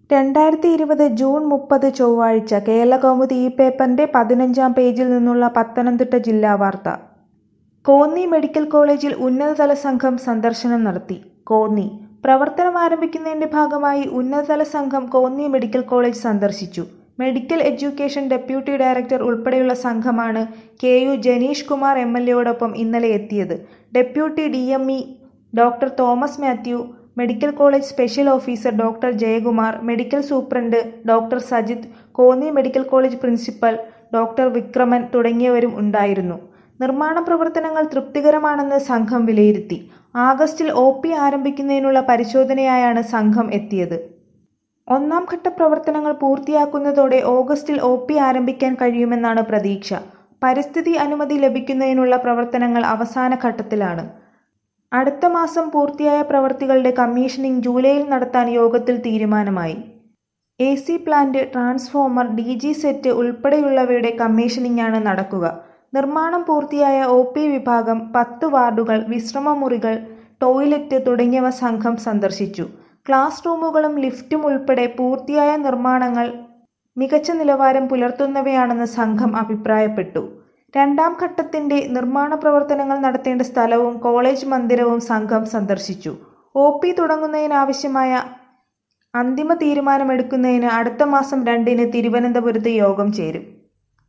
രണ്ടായിരത്തി ഇരുപത് ജൂൺ മുപ്പത് ചൊവ്വാഴ്ച കേരളകൗമുദി ഈ പേപ്പറിന്റെ പതിനഞ്ചാം പേജിൽ നിന്നുള്ള പത്തനംതിട്ട ജില്ലാ വാർത്ത കോന്നി മെഡിക്കൽ കോളേജിൽ ഉന്നതതല സംഘം സന്ദർശനം നടത്തി കോന്നി പ്രവർത്തനം ആരംഭിക്കുന്നതിന്റെ ഭാഗമായി ഉന്നതതല സംഘം കോന്നി മെഡിക്കൽ കോളേജ് സന്ദർശിച്ചു മെഡിക്കൽ എഡ്യൂക്കേഷൻ ഡെപ്യൂട്ടി ഡയറക്ടർ ഉൾപ്പെടെയുള്ള സംഘമാണ് K U Janeesh Kumar M L എയോടൊപ്പം ഇന്നലെ എത്തിയത് deputy D M E doctor Thomas Mathew medical college special officer doctor Jayakumar medical superintendent doctor Sajith Konni medical college principal doctor Vikraman തുടങ്ങിയവരും ഉണ്ടായിരുന്നു നിർമ്മാണ പ്രവർത്തനങ്ങൾ തൃപ്തികരമാണെന്ന് സംഘം വിലയിരുത്തി ആഗസ്റ്റിൽ ഒ പി ആരംഭിക്കുന്നതിനുള്ള പരിശോധനയായാണ് സംഘം എത്തിയത് ഒന്നാം ഘട്ട പ്രവർത്തനങ്ങൾ പൂർത്തിയാക്കുന്നതോടെ ഓഗസ്റ്റിൽ ഒ പി ആരംഭിക്കാൻ കഴിയുമെന്നാണ് പ്രതീക്ഷ പരിസ്ഥിതി അനുമതി ലഭിക്കുന്നതിനുള്ള പ്രവർത്തനങ്ങൾ അവസാന ഘട്ടത്തിലാണ് അടുത്ത മാസം പൂർത്തിയായ പ്രവൃത്തികളുടെ കമ്മീഷനിംഗ് ജൂലൈയിൽ നടത്താൻ യോഗത്തിൽ തീരുമാനമായി A C plant transformer D G set ഉൾപ്പെടെയുള്ളവയുടെ കമ്മീഷനിംഗാണ് നടക്കുക നിർമ്മാണം പൂർത്തിയായ ഒ പി വിഭാഗം പത്ത് വാർഡുകൾ വിശ്രമമുറികൾ ടോയ്ലറ്റ് തുടങ്ങിയവ സംഘം സന്ദർശിച്ചു ക്ലാസ് റൂമുകളും ലിഫ്റ്റും ഉൾപ്പെടെ പൂർത്തിയായ നിർമ്മാണങ്ങൾ മികച്ച നിലവാരം പുലർത്തുന്നവയാണെന്ന് സംഘം അഭിപ്രായപ്പെട്ടു രണ്ടാം ഘട്ടത്തിന്റെ നിർമ്മാണ പ്രവർത്തനങ്ങൾ നടത്തേണ്ട സ്ഥലവും കോളേജ് മന്ദിരവും സംഘം സന്ദർശിച്ചു ഒ പി തുടങ്ങുന്നതിനാവശ്യമായ അന്തിമ തീരുമാനമെടുക്കുന്നതിന് അടുത്ത മാസം രണ്ടിന് തിരുവനന്തപുരത്ത് യോഗം ചേരും